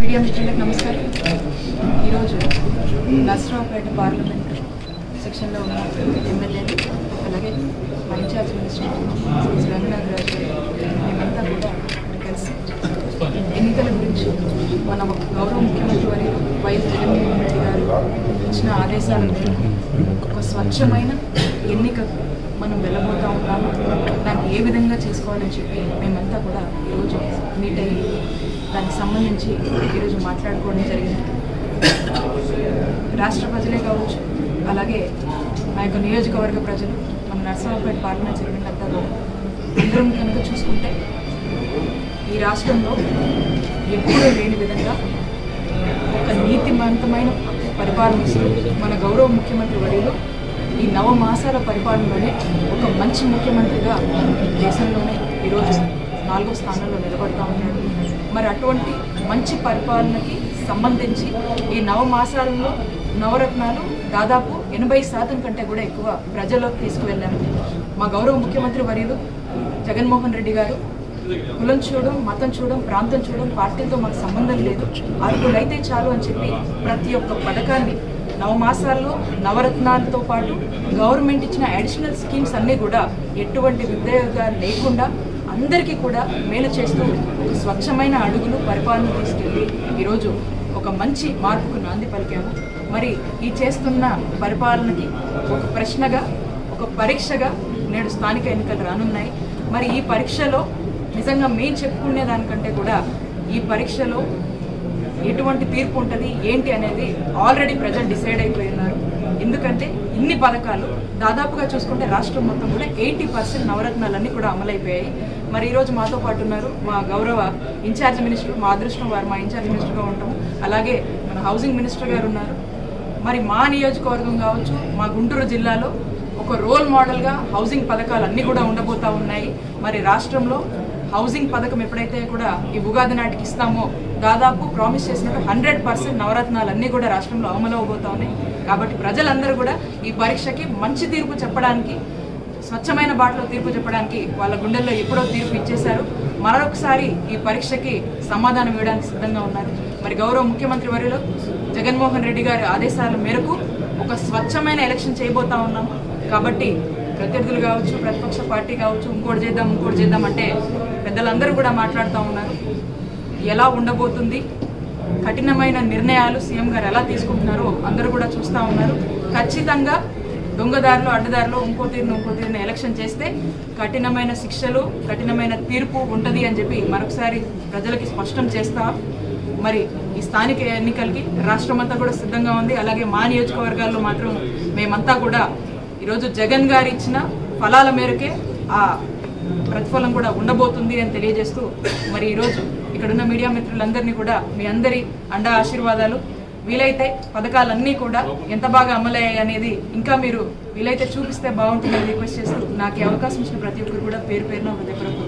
media మిత్రులకు నమస్కారం ఈరోజు నర్సరావుపేట పార్లమెంట్ సెక్షన్లో ఉన్న ఎమ్మెల్యేలు అలాగే మా ఇన్ఛార్జ్ మినిస్టర్ శ్రీ రంగనాథ్ రాజు గారు మేమంతా కూడా కలిసి ఎన్నికల గురించి మన గౌరవ ముఖ్యమంత్రి వారి వైఎస్ జగన్మోహన్ రెడ్డి గారు ఇచ్చిన ఆదేశాల మేరకు ఒక స్వచ్ఛమైన ఎన్నిక మనం వెళ్ళబోతా ఉన్నాము దాన్ని ఏ విధంగా చేసుకోవాలని చెప్పి మేమంతా కూడా ఈరోజు మీట్ అయ్యి దానికి సంబంధించి ఈరోజు మాట్లాడుకోవడం జరిగింది రాష్ట్ర ప్రజలే కావచ్చు అలాగే మా యొక్క నియోజకవర్గ ప్రజలు మన నర్సరావుపేట పార్లమెంట్ సెగ్మెంట్ అంతా కూడా అందరం కనుక చూసుకుంటే ఈ రాష్ట్రంలో ఎప్పుడూ లేని విధంగా ఒక నీతిమంతమైన పరిపాలన ఇస్తూ మన గౌరవ ముఖ్యమంత్రి వర్యులు ఈ నవ మాసాల పరిపాలనలోనే ఒక మంచి ముఖ్యమంత్రిగా దేశంలోనే ఈరోజు నాలుగో స్థానంలో నిలబడతా ఉన్నాడు మరి అటువంటి మంచి పరిపాలనకి సంబంధించి ఈ నవ మాసాలలో నవరత్నాలు దాదాపు ఎనభై శాతం కంటే కూడా ఎక్కువ ప్రజల్లోకి తీసుకువెళ్ళాము మా గౌరవ ముఖ్యమంత్రి వర్యులు జగన్మోహన్ రెడ్డి గారు కులం చూడడం మతం చూడడం ప్రాంతం చూడడం పార్టీలతో మాకు సంబంధం లేదు అర్హులైతే చాలు అని చెప్పి ప్రతి ఒక్క పథకాన్ని నవమాసాల్లో నవరత్నాలతో పాటు గవర్నమెంట్ ఇచ్చిన అడిషనల్ స్కీమ్స్ అన్నీ కూడా ఎటువంటి విభేదాలు లేకుండా అందరికీ కూడా మేలు చేస్తూ ఒక స్వచ్ఛమైన అడుగులు పరిపాలన తీసుకెళ్ళి ఈరోజు ఒక మంచి మార్పుకు నాంది పలికాము మరి ఈ చేస్తున్న పరిపాలనకి ఒక ప్రశ్నగా ఒక పరీక్షగా నేడు స్థానిక ఎన్నికలు రానున్నాయి మరి ఈ పరీక్షలో నిజంగా మేము చెప్పుకునే దానికంటే కూడా ఈ పరీక్షలో ఎటువంటి తీర్పు ఉంటుంది ఏంటి అనేది ఆల్రెడీ ప్రజలు డిసైడ్ అయిపోయి ఉన్నారు ఎందుకంటే ఇన్ని పథకాలు దాదాపుగా చూసుకుంటే రాష్ట్రం మొత్తం కూడా ఎయిటీ పర్సెంట్ నవరత్నాలన్నీ కూడా అమలైపోయాయి మరి ఈరోజు మాతో పాటు ఉన్నారు మా గౌరవ ఇన్ఛార్జ్ మినిస్టర్ మా అదృష్టం వారు మా ఇన్ఛార్జ్ మినిస్టర్గా ఉంటాం అలాగే మన హౌసింగ్ మినిస్టర్ గారు ఉన్నారు మరి మా నియోజకవర్గం కావచ్చు మా గుంటూరు జిల్లాలో ఒక రోల్ మోడల్గా హౌసింగ్ పథకాలు అన్నీ కూడా ఉండబోతా ఉన్నాయి మరి రాష్ట్రంలో హౌసింగ్ పథకం ఎప్పుడైతే కూడా ఈ ఉగాది నాటికి ఇస్తామో దాదాపు ప్రామిస్ చేసినట్టు హండ్రెడ్ పర్సెంట్ నవరత్నాలు అన్నీ కూడా రాష్ట్రంలో అమలు అవబోతా ఉన్నాయి కాబట్టి ప్రజలందరూ కూడా ఈ పరీక్షకి మంచి తీర్పు చెప్పడానికి స్వచ్ఛమైన బాటలో తీర్పు చెప్పడానికి వాళ్ళ గుండెల్లో ఎప్పుడో తీర్పు ఇచ్చేశారు మరొకసారి ఈ పరీక్షకి సమాధానం ఇవ్వడానికి సిద్ధంగా ఉన్నారు మరి గౌరవ ముఖ్యమంత్రి వర్యులు జగన్మోహన్ రెడ్డి గారి ఆదేశాల మేరకు ఒక స్వచ్ఛమైన ఎలక్షన్ చేయబోతా ఉన్నాం కాబట్టి ప్రత్యర్థులు కావచ్చు ప్రతిపక్ష పార్టీ కావచ్చు ఇంకోటి చేద్దాం ఇంకోటి చేద్దాం అంటే పెద్దలందరూ కూడా మాట్లాడుతూ ఉన్నారు ఎలా ఉండబోతుంది కఠినమైన నిర్ణయాలు సీఎం గారు ఎలా తీసుకుంటున్నారో అందరూ కూడా చూస్తూ ఉన్నారు ఖచ్చితంగా దొంగదారిలో అడ్డదారిలో ఇంకో తీరును ఇంకో తీరును ఎలక్షన్ చేస్తే కఠినమైన శిక్షలు కఠినమైన తీర్పు ఉంటుంది అని చెప్పి మరొకసారి ప్రజలకి స్పష్టం చేస్తా మరి ఈ స్థానిక ఎన్నికలకి రాష్ట్రం అంతా కూడా సిద్ధంగా ఉంది అలాగే మా నియోజకవర్గాల్లో మాత్రం మేమంతా కూడా ఈరోజు జగన్ గారు ఇచ్చిన ఫలాల మేరకే ఆ ప్రతిఫలం కూడా ఉండబోతుంది అని తెలియజేస్తూ మరి ఈరోజు ఇక్కడున్న మీడియా మిత్రులందరినీ కూడా మీ అందరి అండా ఆశీర్వాదాలు వీలైతే పథకాలన్నీ కూడా ఎంత బాగా అమలయ్యాయి అనేది ఇంకా మీరు వీలైతే చూపిస్తే బాగుంటుందని రిక్వెస్ట్ చేస్తూ నాకు ఈ అవకాశం ఇచ్చిన ప్రతి ఒక్కరు కూడా పేరు పేరున హృదయపూర్వక